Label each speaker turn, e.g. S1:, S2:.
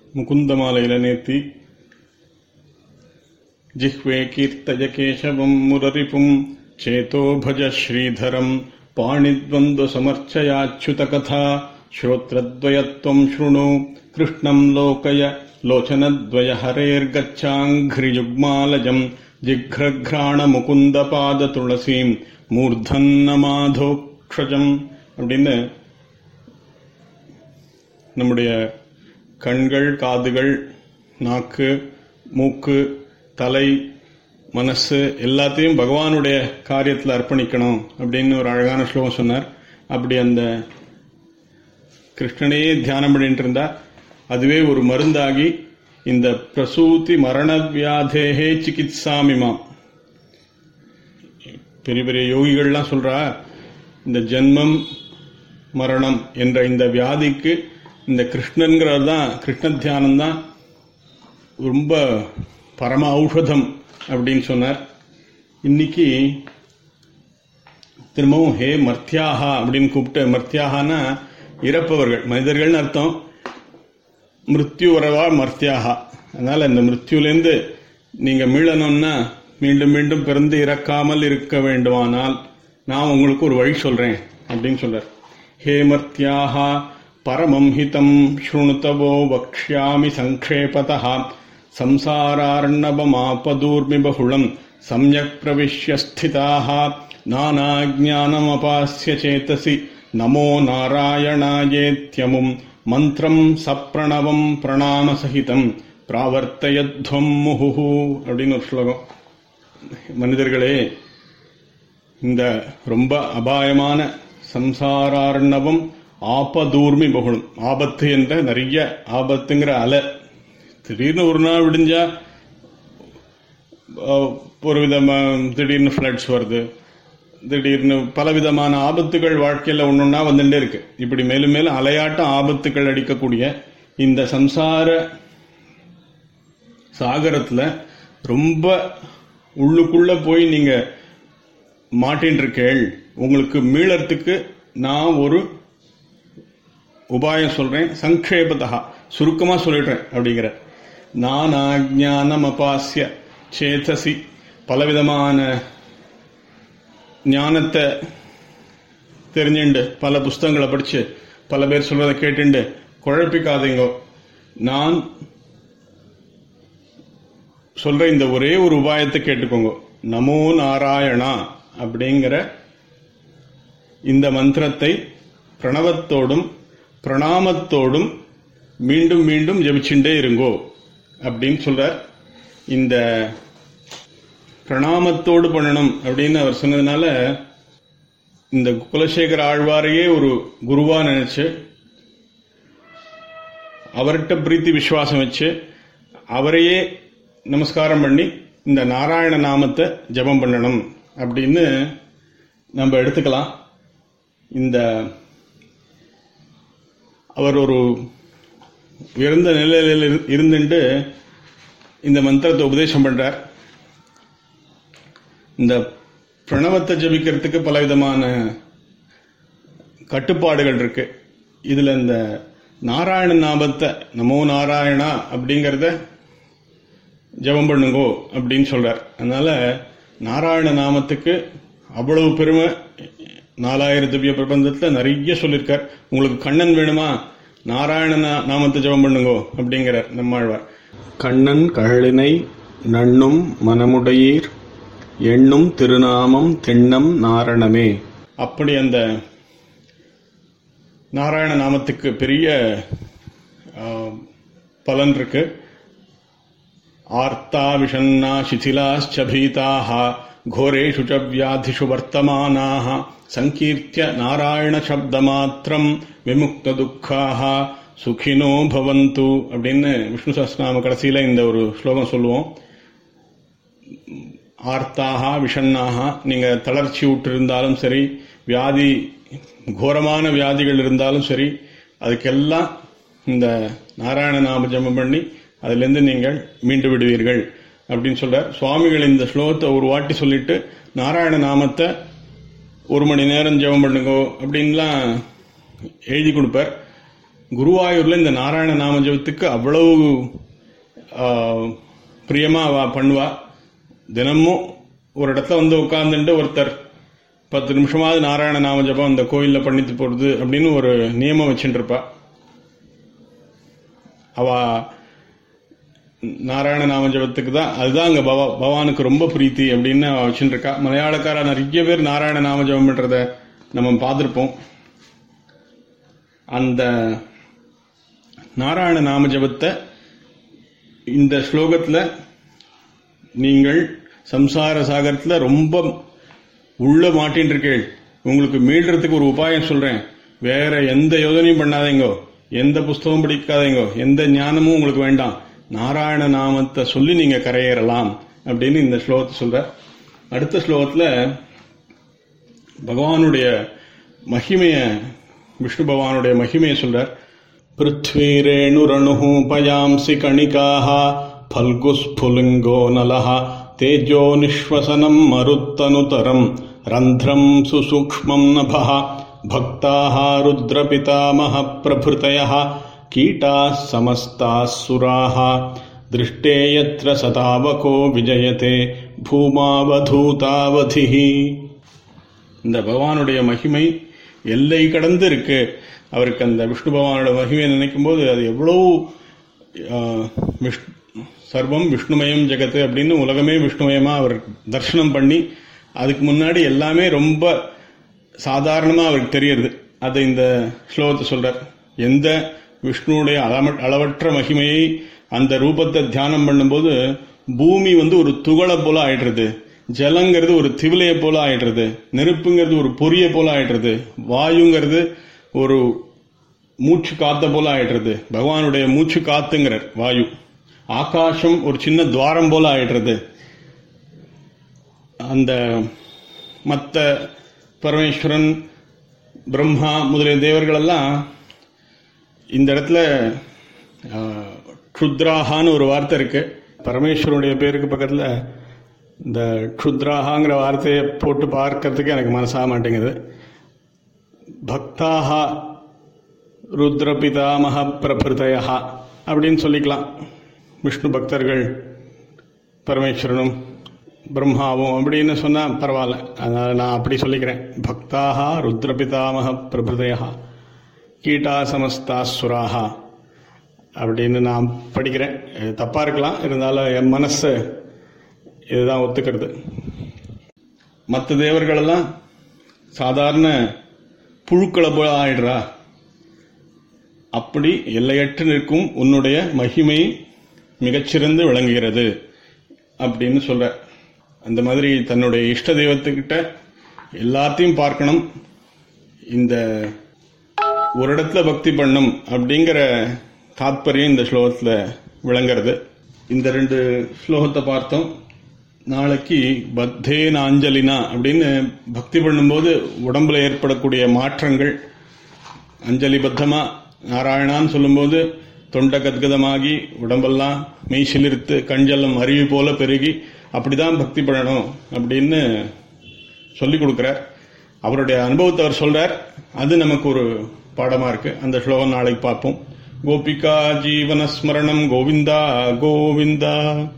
S1: முகுந்தமாலையில நேத்தி जिह्वे कीर्तय केशवम् मुररिपुम् चेतो भज श्रीधरम् पाणिद्वन्द्वसमर्चयाच्युतकथा श्रोत्रद्वयत्वम् शृणु कृष्णम् लोकय लोचनद्वय हरेर्गच्छाङ्घ्रियुग्मालजम् जिघ्रघ्राणमुकुन्दपादतुளசீம் மூர்தன்னமாதோக்ஷஜம் அப்படின்னு நம்முடைய கண்கள் காதுகள் நாக்கு மூக்கு தலை மனசு எல்லாத்தையும் பகவானுடைய காரியத்தில் அர்ப்பணிக்கணும் அப்படின்னு ஒரு அழகான ஸ்லோகம் சொன்னார் அப்படி அந்த கிருஷ்ணனையே தியானம் பண்ணிட்டு இருந்தா அதுவே ஒரு மருந்தாகி இந்த பிரசூதி மரண வியாதேகே சிகித்சாமிமாம் பெரிய பெரிய யோகிகள்லாம் சொல்றா இந்த ஜென்மம் மரணம் என்ற இந்த வியாதிக்கு இந்த கிருஷ்ணன்கிறது தான் கிருஷ்ண தியானம் தான் ரொம்ப பரம ஔஷதம் அப்படின்னு சொன்னார் இன்னைக்கு திரும்பவும் ஹே மர்த்தியாகா அப்படின்னு கூப்பிட்டு மர்த்தியாகானா இறப்பவர்கள் மனிதர்கள்னு அர்த்தம் மிருத்யு வரவா மர்த்தியாகா அதனால இந்த மிருத்யுலேருந்து நீங்க மீளணும்னா மீண்டும் மீண்டும் பிறந்து இறக்காமல் இருக்க வேண்டுமானால் நான் உங்களுக்கு ஒரு வழி சொல்றேன் அப்படின்னு சொல்றார் ஹே மர்த்தியாகா பரமம் ஹிதம் ஸ்ருணுதவோ வக்ஷ்யாமி சங்கேபதா संसारार्णवमापदूर्मि बहुलम् सम्यक् प्रविश्य स्थिताः नानाज्ञानमपास्य चेतसि नमो नारायणायेत्यमुम् மந்திரம் சப்ரணவம் பிரணாமசகிதம் பிராவர்த்தயத்வம் முகுஹு அப்படின்னு ஒரு ஸ்லோகம் மனிதர்களே இந்த ரொம்ப அபாயமான சம்சாரார்ணவம் ஆபதூர்மி பகுளும் ஆபத்து என்ற நிறைய ஆபத்துங்கிற அலை திடீர்னு ஒரு நாள் விடிஞ்சா ஒரு விதமா திடீர்னு ஃப்ளட்ஸ் வருது திடீர்னு பலவிதமான ஆபத்துகள் வாழ்க்கையில ஒன்னொன்னா வந்துட்டே இருக்கு இப்படி மேலும் மேலும் அலையாட்டம் ஆபத்துகள் அடிக்கக்கூடிய இந்த சம்சார சாகரத்துல ரொம்ப உள்ளுக்குள்ள போய் நீங்க மாட்டின் இருக்கேள் உங்களுக்கு மீளறதுக்கு நான் ஒரு உபாயம் சொல்றேன் சங்கேபதா சுருக்கமா சொல்லிடுறேன் அப்படிங்கிற நானாஜானம் அபாசிய சேதசி பலவிதமான ஞானத்தை தெரிஞ்சுண்டு பல புஸ்தகங்களை படிச்சு பல பேர் சொல்றதை கேட்டுண்டு குழப்பிக்காதீங்கோ நான் சொல்ற இந்த ஒரே ஒரு உபாயத்தை கேட்டுக்கோங்க நமோ நாராயணா அப்படிங்கிற இந்த மந்திரத்தை பிரணவத்தோடும் பிரணாமத்தோடும் மீண்டும் மீண்டும் ஜபிச்சுட்டே இருங்கோ அப்படின்னு சொல்றார் இந்த பிரணாமத்தோடு பண்ணணும் அப்படின்னு அவர் சொன்னதுனால இந்த குலசேகர ஆழ்வாரையே ஒரு குருவா நினைச்சு அவர்கிட்ட பிரீத்தி விசுவாசம் வச்சு அவரையே நமஸ்காரம் பண்ணி இந்த நாராயண நாமத்தை ஜபம் பண்ணணும் அப்படின்னு நம்ம எடுத்துக்கலாம் இந்த அவர் ஒரு உயர்ந்த நிலையில இருந்துட்டு இந்த மந்திரத்தை உபதேசம் பண்றார் இந்த பிரணவத்தை ஜபிக்கிறதுக்கு பலவிதமான கட்டுப்பாடுகள் இருக்கு இதுல இந்த நாராயண நாமத்தை நமோ நாராயணா அப்படிங்கறத ஜபம் பண்ணுங்கோ அப்படின்னு சொல்றார் அதனால நாராயண நாமத்துக்கு அவ்வளவு பெருமை நாலாயிரம் திவ்ய பிரபந்தத்துல நிறைய சொல்லியிருக்கார் உங்களுக்கு கண்ணன் வேணுமா நாராயண நாமத்தை ஜபம் பண்ணுங்கோ அப்படிங்கிறார் நம்மாழ்வார் கண்ணன் கழலினை நண்ணும் மனமுடையீர் எண்ணும் திருநாமம் திண்ணம் நாரணமே அப்படி அந்த நாராயண நாமத்துக்கு பெரிய பலன் இருக்கு ஆர்த்தா விஷன்னா சிதிலாச்ச பீதாக घोरेषु च व्याधिषु वर्तमानाः सङ्कीर्त्य நாராயணசப்தமாத்திரம் விமுக்த துக்காக சுகினோ பவந்து அப்படின்னு விஷ்ணு சஹஸ்நாம கடைசியில இந்த ஒரு ஸ்லோகம் சொல்லுவோம் ஆர்த்தாக விஷண்ணாக நீங்க தளர்ச்சி விட்டு இருந்தாலும் சரி வியாதி கோரமான வியாதிகள் இருந்தாலும் சரி அதுக்கெல்லாம் இந்த நாராயண நாம ஜபம் பண்ணி அதிலிருந்து நீங்கள் மீண்டு விடுவீர்கள் அப்படின்னு சொல்றார் சுவாமிகள் இந்த ஸ்லோகத்தை ஒரு வாட்டி சொல்லிட்டு நாராயண நாமத்தை ஒரு மணி நேரம் ஜெபம் பண்ணுங்கோ அப்படின்லாம் எழுதி கொடுப்பார் குருவாயூர்ல இந்த நாராயண நாம ஜபத்துக்கு அவ்வளவு ஆ, பிரியமா அவ பண்ணுவா தினமும் ஒரு இடத்துல வந்து உட்கார்ந்துட்டு ஒருத்தர் பத்து நிமிஷமாவது நாராயண நாம ஜபம் அந்த கோயில்ல பண்ணிட்டு போறது அப்படின்னு ஒரு நியமம் வச்சுட்டு இருப்பா அவ நாராயண நாம ஜபத்துக்கு தான் அதுதான் அங்க பவா பகவானுக்கு ரொம்ப பிரீத்தி அப்படின்னு அவ வச்சுட்டு இருக்கா மலையாளக்காரா நிறைய பேர் நாராயண நாம ஜபம் பண்றத நம்ம பார்த்திருப்போம் அந்த நாராயண நாம ஜபத்தை இந்த ஸ்லோகத்துல நீங்கள் சம்சார சாகரத்துல ரொம்ப உள்ள மாட்டின்னு இருக்கீள் உங்களுக்கு மீள்றதுக்கு ஒரு உபாயம் சொல்றேன் வேற எந்த யோசனையும் பண்ணாதீங்கோ எந்த புஸ்தகம் படிக்காதீங்கோ எந்த ஞானமும் உங்களுக்கு வேண்டாம் நாராயண நாமத்தை சொல்லி நீங்க கரையேறலாம் அப்படின்னு இந்த ஸ்லோகத்தை சொல்ற அடுத்த ஸ்லோகத்துல பகவானுடைய மகிமைய விஷ்ணு பகவானுடைய மகிமையை சொல்றார் பிருத்வீரேணுரணுः பயாம்சி கணிகாः ஃபல்குஸ்ஃபுலிங்கோ நலः தேஜோ நிஸ்வசனம் மருத்தனுதரம் ரந்திரம் சுசூக்ஷ்மம் நபः भक्ताः रुद्रपितामह प्रभृतयः कीटाः समस्ताः सुराः दृष्टे यत्र सतावको विजयते भूमावधूतावधिः இந்த பகவானுடைய மகிமை எல்லை கடந்து இருக்கு அவருக்கு அந்த விஷ்ணு பகவானோட மகிமையை நினைக்கும் போது அது எவ்வளவு ஆஹ், விஷ்ணு- சர்வம் விஷ்ணுமயம் ஜெகத்து அப்படின்னு உலகமே விஷ்ணுமயமா அவர் தர்சனம் பண்ணி அதுக்கு முன்னாடி எல்லாமே ரொம்ப சாதாரணமா அவருக்கு தெரியுது அதை இந்த ஸ்லோகத்தை சொல்றார் எந்த விஷ்ணுவுடைய அளம- அளவற்ற மகிமையை அந்த ரூபத்தை தியானம் பண்ணும்போது பூமி வந்து ஒரு துகளை போல ஆயிடுறது ஜலங்கிறது ஒரு திவிலைய போல ஆயிடுறது நெருப்புங்கிறது ஒரு பொரிய போல ஆயிடுறது வாயுங்கிறது ஒரு மூச்சு காத்த போல ஆயிடுறது பகவானுடைய மூச்சு காத்துங்கிறார் வாயு ஆகாசம் ஒரு சின்ன துவாரம் போல ஆயிடுறது அந்த மற்ற பரமேஸ்வரன் பிரம்மா முதலிய தேவர்கள் எல்லாம் இந்த இடத்துல ஆஹ், க்ஷுத்ராகான்னு ஒரு வார்த்தை இருக்கு பரமேஸ்வரனுடைய பேருக்கு பக்கத்துல இந்த க்ஷுத்ராகாங்கிற வார்த்தையை போட்டு பார்க்கறதுக்கு எனக்கு மனசாக மாட்டேங்குது பக்தாஹா ருத்ரபிதாமக பிரபிருதயா அப்படின்னு சொல்லிக்கலாம் விஷ்ணு பக்தர்கள் பரமேஸ்வரனும் பிரம்மாவும் அப்படின்னு சொன்னா பரவாயில்ல அதனால நான் அப்படி சொல்லிக்கிறேன் பக்தாஹா ருத்ரபிதாமக பிரபுதயா கீட்டா சமஸ்தா சுராஹா அப்படின்னு நான் படிக்கிறேன் இது தப்பா இருக்கலாம் இருந்தாலும் என் மனசு இதுதான் ஒத்துக்கிறது மற்ற தேவர்கள் எல்லாம் சாதாரண புழுக்களை போல ஆயிடுறா அப்படி எல்லையற்று நிற்கும் உன்னுடைய மகிமை மிகச்சிறந்து விளங்குகிறது அப்படின்னு சொல்ற அந்த மாதிரி தன்னுடைய இஷ்ட தெய்வத்துக்கிட்ட எல்லாத்தையும் பார்க்கணும் இந்த ஒரு இடத்துல பக்தி பண்ணும் அப்படிங்கிற தாத்பரியம் இந்த ஸ்லோகத்துல விளங்குறது இந்த ரெண்டு ஸ்லோகத்தை பார்த்தோம் நாளைக்கு பத்தேன அஞ்சலினா அப்படின்னு பக்தி பண்ணும்போது உடம்புல ஏற்படக்கூடிய மாற்றங்கள் அஞ்சலி பத்தமா நாராயணான்னு சொல்லும்போது தொண்டை கத்கதமாகி உடம்பெல்லாம் மெய் சிலிர்த்து கஞ்சலம் அருவி போல பெருகி அப்படிதான் பக்தி பண்ணணும் அப்படின்னு சொல்லி கொடுக்கிறார் அவருடைய அனுபவத்தை அவர் சொல்றார் அது நமக்கு ஒரு பாடமா இருக்கு அந்த ஸ்லோகம் நாளைக்கு பார்ப்போம் கோபிகா ஜீவன ஸ்மரணம் கோவிந்தா கோவிந்தா